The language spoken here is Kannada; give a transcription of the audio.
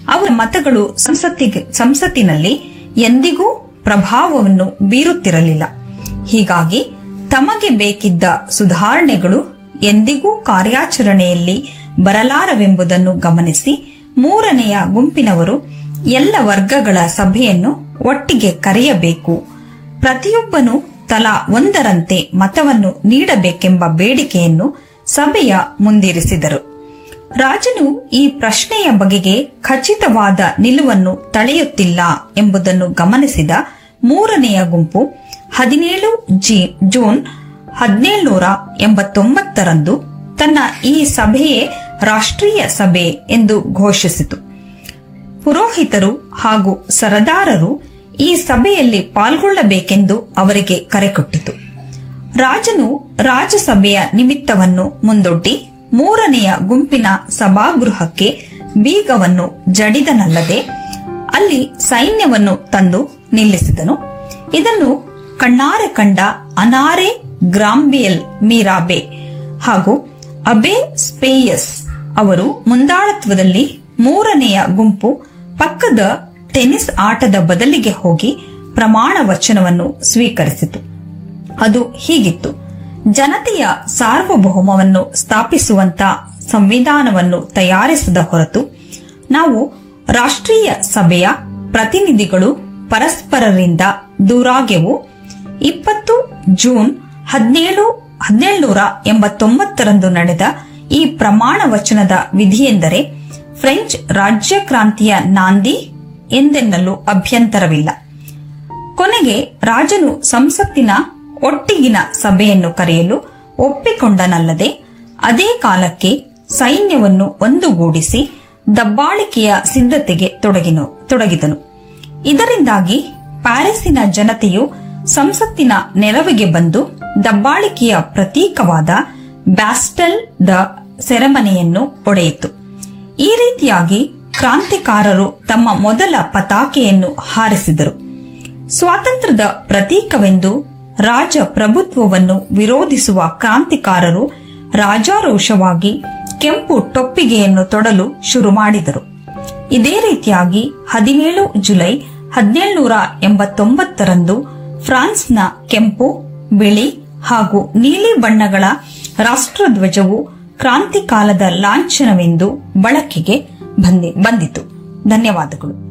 ಅವರ ಮತಗಳು ಸಂಸತ್ತಿಗೆ ಸಂಸತ್ತಿನಲ್ಲಿ ಎಂದಿಗೂ ಪ್ರಭಾವವನ್ನು ಬೀರುತ್ತಿರಲಿಲ್ಲ ಹೀಗಾಗಿ ತಮಗೆ ಬೇಕಿದ್ದ ಸುಧಾರಣೆಗಳು ಎಂದಿಗೂ ಕಾರ್ಯಾಚರಣೆಯಲ್ಲಿ ಬರಲಾರವೆಂಬುದನ್ನು ಗಮನಿಸಿ ಮೂರನೆಯ ಗುಂಪಿನವರು ಎಲ್ಲ ವರ್ಗಗಳ ಸಭೆಯನ್ನು ಒಟ್ಟಿಗೆ ಕರೆಯಬೇಕು ಪ್ರತಿಯೊಬ್ಬನು ತಲಾ ಒಂದರಂತೆ ಮತವನ್ನು ನೀಡಬೇಕೆಂಬ ಬೇಡಿಕೆಯನ್ನು ಸಭೆಯ ಮುಂದಿರಿಸಿದರು ರಾಜನು ಈ ಪ್ರಶ್ನೆಯ ಬಗೆಗೆ ಖಚಿತವಾದ ನಿಲುವನ್ನು ತಳೆಯುತ್ತಿಲ್ಲ ಎಂಬುದನ್ನು ಗಮನಿಸಿದ ಮೂರನೆಯ ಗುಂಪು ಹದಿನೇಳು ಜಿ ಜೂನ್ ಹದಿನೇಳುನೂರ ಎಂಬತ್ತೊಂಬತ್ತರಂದು ತನ್ನ ಈ ಸಭೆಯೇ ರಾಷ್ಟ್ರೀಯ ಸಭೆ ಎಂದು ಘೋಷಿಸಿತು ಪುರೋಹಿತರು ಹಾಗೂ ಸರದಾರರು ಈ ಸಭೆಯಲ್ಲಿ ಪಾಲ್ಗೊಳ್ಳಬೇಕೆಂದು ಅವರಿಗೆ ಕರೆಕೊಟ್ಟಿತು ರಾಜನು ರಾಜಸಭೆಯ ನಿಮಿತ್ತವನ್ನು ಮುಂದೊಡ್ಡಿ ಮೂರನೆಯ ಗುಂಪಿನ ಸಭಾಗೃಹಕ್ಕೆ ಬೀಗವನ್ನು ಜಡಿದನಲ್ಲದೆ ಅಲ್ಲಿ ಸೈನ್ಯವನ್ನು ತಂದು ನಿಲ್ಲಿಸಿದನು ಇದನ್ನು ಕಣ್ಣಾರೆ ಕಂಡ ಅನಾರೆ ಗ್ರಾಂಬಿಯಲ್ ಮೀರಾಬೆ ಹಾಗೂ ಅಬೆ ಸ್ಪೇಯಸ್ ಅವರು ಮುಂದಾಳತ್ವದಲ್ಲಿ ಮೂರನೆಯ ಗುಂಪು ಪಕ್ಕದ ಟೆನಿಸ್ ಆಟದ ಬದಲಿಗೆ ಹೋಗಿ ಪ್ರಮಾಣ ವಚನವನ್ನು ಸ್ವೀಕರಿಸಿತು ಅದು ಹೀಗಿತ್ತು ಜನತೆಯ ಸಾರ್ವಭೌಮವನ್ನು ಸ್ಥಾಪಿಸುವಂತ ಸಂವಿಧಾನವನ್ನು ತಯಾರಿಸದ ಹೊರತು ನಾವು ರಾಷ್ಟ್ರೀಯ ಸಭೆಯ ಪ್ರತಿನಿಧಿಗಳು ಪರಸ್ಪರರಿಂದ ದೂರಾಗೆವು ಇಪ್ಪತ್ತು ಜೂನ್ ಹದಿನೇಳು ಹದಿನೇಳುನೂರ ಎಂಬತ್ತೊಂಬತ್ತರಂದು ನಡೆದ ಈ ಪ್ರಮಾಣ ವಚನದ ವಿಧಿಯೆಂದರೆ ಫ್ರೆಂಚ್ ರಾಜ್ಯ ಕ್ರಾಂತಿಯ ನಾಂದಿ ಎಂದೆನ್ನಲು ಅಭ್ಯಂತರವಿಲ್ಲ ಕೊನೆಗೆ ರಾಜನು ಸಂಸತ್ತಿನ ಒಟ್ಟಿಗಿನ ಸಭೆಯನ್ನು ಕರೆಯಲು ಒಪ್ಪಿಕೊಂಡನಲ್ಲದೆ ಅದೇ ಕಾಲಕ್ಕೆ ಸೈನ್ಯವನ್ನು ಒಂದುಗೂಡಿಸಿ ದಬ್ಬಾಳಿಕೆಯ ಸಿದ್ಧತೆಗೆ ತೊಡಗಿನು ತೊಡಗಿದನು ಇದರಿಂದಾಗಿ ಪ್ಯಾರಿಸ್ಸಿನ ಜನತೆಯು ಸಂಸತ್ತಿನ ನೆರವಿಗೆ ಬಂದು ದಬ್ಬಾಳಿಕೆಯ ಪ್ರತೀಕವಾದ ಬ್ಯಾಸ್ಟಲ್ ದ ಸೆರೆಮನೆಯನ್ನು ಒಡೆಯಿತು ಈ ರೀತಿಯಾಗಿ ಕ್ರಾಂತಿಕಾರರು ತಮ್ಮ ಮೊದಲ ಪತಾಕೆಯನ್ನು ಹಾರಿಸಿದರು ಸ್ವಾತಂತ್ರ್ಯದ ಪ್ರತೀಕವೆಂದು ರಾಜ ಪ್ರಭುತ್ವವನ್ನು ವಿರೋಧಿಸುವ ಕ್ರಾಂತಿಕಾರರು ರಾಜಾರೋಷವಾಗಿ ಕೆಂಪು ಟೊಪ್ಪಿಗೆಯನ್ನು ತೊಡಲು ಶುರು ಮಾಡಿದರು ಇದೇ ರೀತಿಯಾಗಿ ಹದಿನೇಳು ಜುಲೈ ಹದಿನೇಳುನೂರ ಎಂಬತ್ತೊಂಬತ್ತರಂದು ಫ್ರಾನ್ಸ್ನ ಕೆಂಪು ಬಿಳಿ ಹಾಗೂ ನೀಲಿ ಬಣ್ಣಗಳ ರಾಷ್ಟ್ರಧ್ವಜವು ಕ್ರಾಂತಿಕಾಲದ ಲಾಂಛನವೆಂದು ಬಳಕೆಗೆ ಬಂದಿ- ಬಂದಿತು ಧನ್ಯವಾದಗಳು